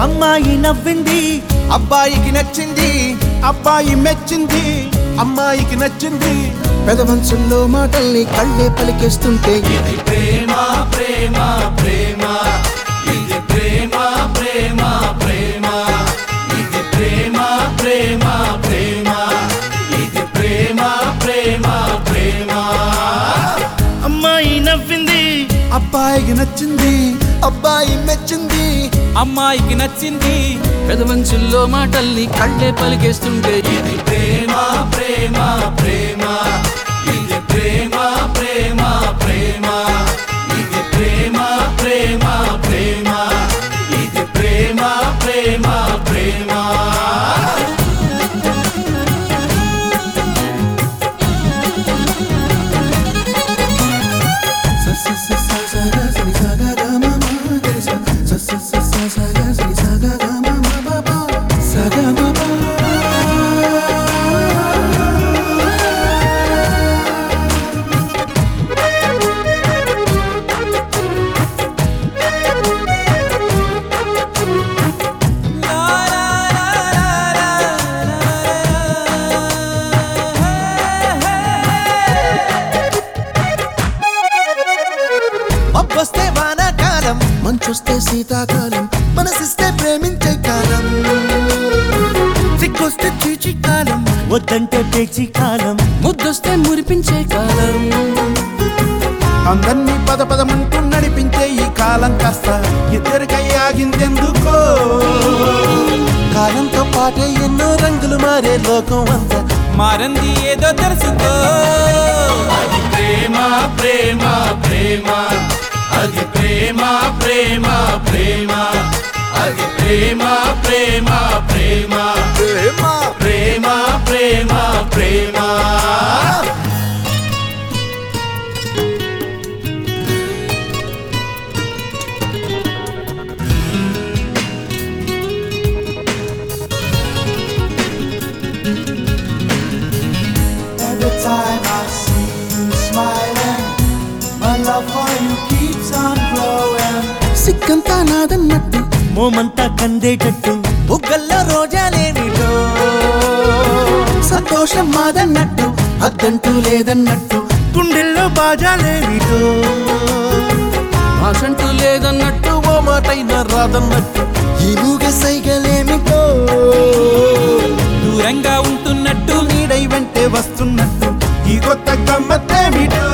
అమ్మాయి నవ్వింది అబ్బాయికి నచ్చింది అబ్బాయి మెచ్చింది అమ్మాయికి నచ్చింది పెదవంచుల్లో మాటల్ని కళ్ళే పలికేస్తుంటే ఇది ప్రేమ ప్రేమ ప్రేమ ఇది ప్రేమ ప్రేమ ప్రేమ ఇది ప్రేమ ప్రేమ ప్రేమ ఇది ప్రేమ ప్రేమ ప్రేమ అమ్మాయి నవ్వింది అబ్బాయికి నచ్చింది అబ్బాయి మెచ్చింది అమ్మాయికి నచ్చింది పెదవంచుల్లో మాటల్ని కళ్ళే పలికేస్తుంటే ఇది ప్రేమ ప్రేమ ప్రేమ ఇది ప్రేమ ప్రేమ ప్రేమ ఇది ప్రేమ ప్రేమ ప్రేమ ఇది ప్రేమ ప్రేమ ప్రేమ మబ్బొస్తే వానాకాలం మంచొస్తే శీతాకాలం మనసిస్తే ప్రేమించే కాలం సిగ్గొస్తే చీచి కాలం వద్దంటే పేచి కాలం ముద్దొస్తే మురిపించే కాలం అందరినీ పద పదమంటూ నడిపించే ఈ కాలం కాస్త ఇద్దరికై ఆగిందెందుకో కాలంతో పాటే ఎన్నో రంగులు మారే లోకం అంతా మారంది ఏదో తెలుసుకో అది ప్రేమ ప్రేమ ప్రేమ అది ప్రేమ ప్రేమ ప్రేమ అది ప్రేమ ప్రేమ ప్రేమ ప్రేమ ప్రేమ ప్రేమ Every time I see you smiling, my love for you keeps on growing. సిక్కంతా నాదన్నట్టు మోమంతా కందేటట్టు బుగ్గల్లో రోజాలేమిటో సంతోషం మాదన్నట్టు అద్దంటూ లేదన్నట్టు గుండెల్లో బాజాలేమిటో భాషంటూ లేదన్నట్టు ఓ మాటైనా రాదన్నట్టు ఈ మూగ సైగలేమిటో దూరంగా ఉంటున్నట్టు నీడై వెంటే వస్తున్నట్టు ఈ కొత్త గమ్మత్తేమిటో